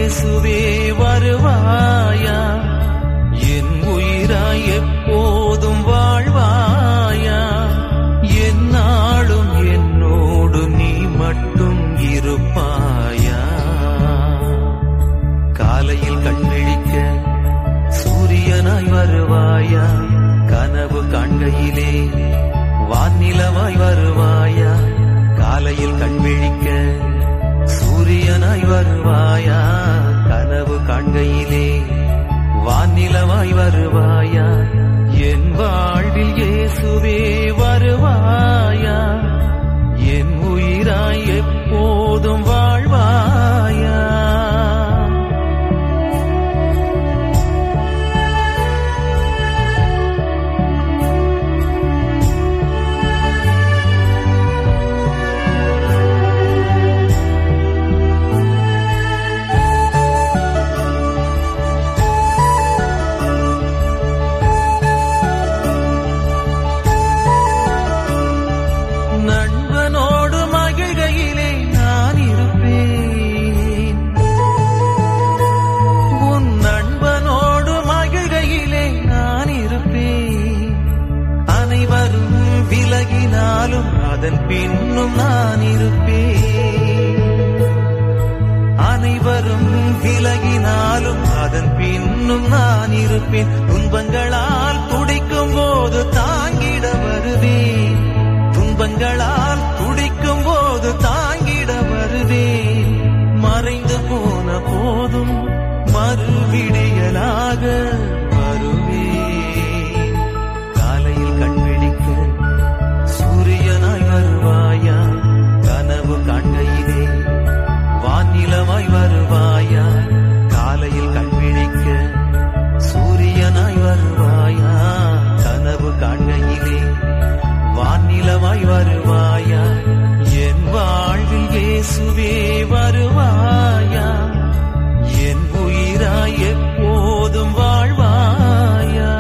இயேசுவே வருவாயா என் உயிராய் எப்போதும் வாழ்வாயா என்னாலும் என்னோடு நீ மட்டும் இருப்பாயா காலையில் கண்விழிக்க சூரியனாய் வருவாயா கனவு காண்கையிலே வானிலவாய் வருவாயா காலையில் கண்விழிக்க சூரியனாய் வருவாயா கனவு காண்கையிலே வானிலவாய் வருவாயா என் வாழ்வில் இயேசுவே வருவாயா என் உயிராய் எப்போதும் வாழ்வாயா நண்பனோடு மகிழ்கையிலே நான் இருப்பேன் உன் நண்பனோடு மகிழ்கையிலே நான் இருப்பேன் அனைவரும் விலகினாலும் அதன் பின்னும் நான் இருப்பேன் அனைவரும் விலகினாலும் அதன் பின்னும் நான் இருப்பேன் துன்பங்களால் துடிக்கும் போது தாங்கிட வருவேன் துன்பங்களால் துடிக்கும் போது தாங்கிட வருவேன் மறைந்து போன போதும் மறுவிடியலாக வருவேன் காலையில் கண்பிடிக்க சூரியனாய் வருவாயா கனவு காண்கையிலே வானிலமாய் வருவாயா காலையில் கண்பிடிக்க சூரியனாய் வருவாயா கனவு காண்கையிலே வானிலமாய் வருவாயா என் வாழ்வில் இயேசுவே வருவாயா என் உயிராய் எப்போதும் வாழ்வாயா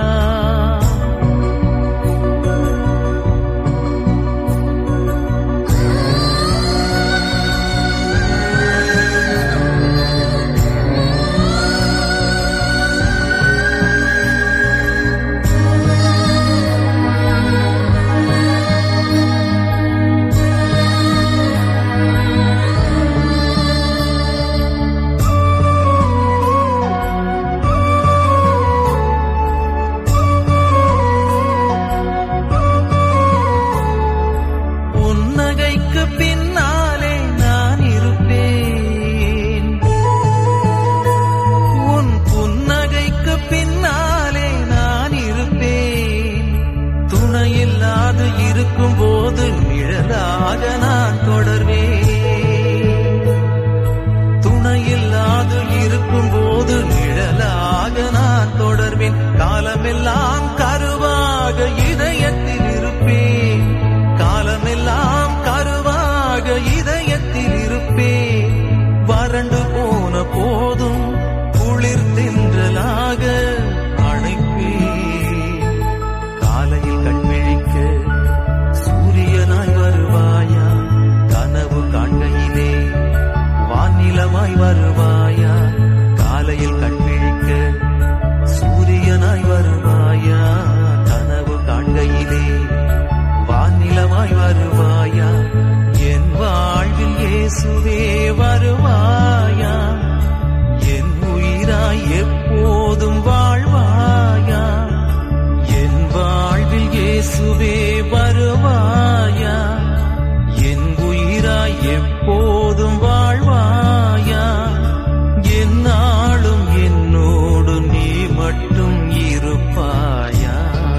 புன்னகைக்கு பின்னாலே நான் இருப்பேன் உன் புன்னகைக்கு பின்னாலே நான் இருப்பேன் துணையில்லாது இருக்கும் போது நிழலாக நான் தொடர்வேன் துணையில்லாது இருக்கும் போது நிழலாக நான் தொடர்வேன் காலமெல்லாம் கருவாக இதயத்தில் இருப்பேன் காலமெல்லாம் கருவாக இதயத்தில் இருப்பேன் வறண்டு போன போதும் குளிர் தென்றலாக அணைப்பேன் காலையில் கண்விழிக்க சூரியனாய் வருவாயா கனவு காண்கையிலே வானிலமாய் வருவாயா காலையில் கண்விழிக்க சூரியனாய் வருவாயா கனவு காண்கையிலே வானிலமாய் வருவாயா என் வாழ்வில் இயேசுவே வருவாயா என் உயிராய் எப்போதும் வாழ்வாயா என் வாழ்வில் இயேசுவே வருவாயா என் உயிராய் எப்போதும் வாழ்வாயா என்னாலும் என்னோடு நீ மட்டும் இருப்பாயா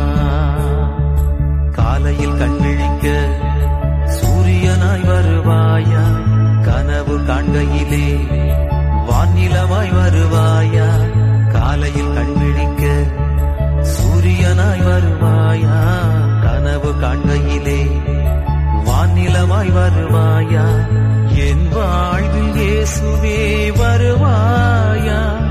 காலையில் கண்விழிக்க சூரியனாய் வருவாயா கனவு காண்கையிலே வானிலமாய் வருவாயா காலையில் கண்விழிக்க சூரியனாய் வருவாயா கனவு காண்கையிலே வானிலமாய் வருவாயா என் வாழ்வில் இயேசுவே வருவாயா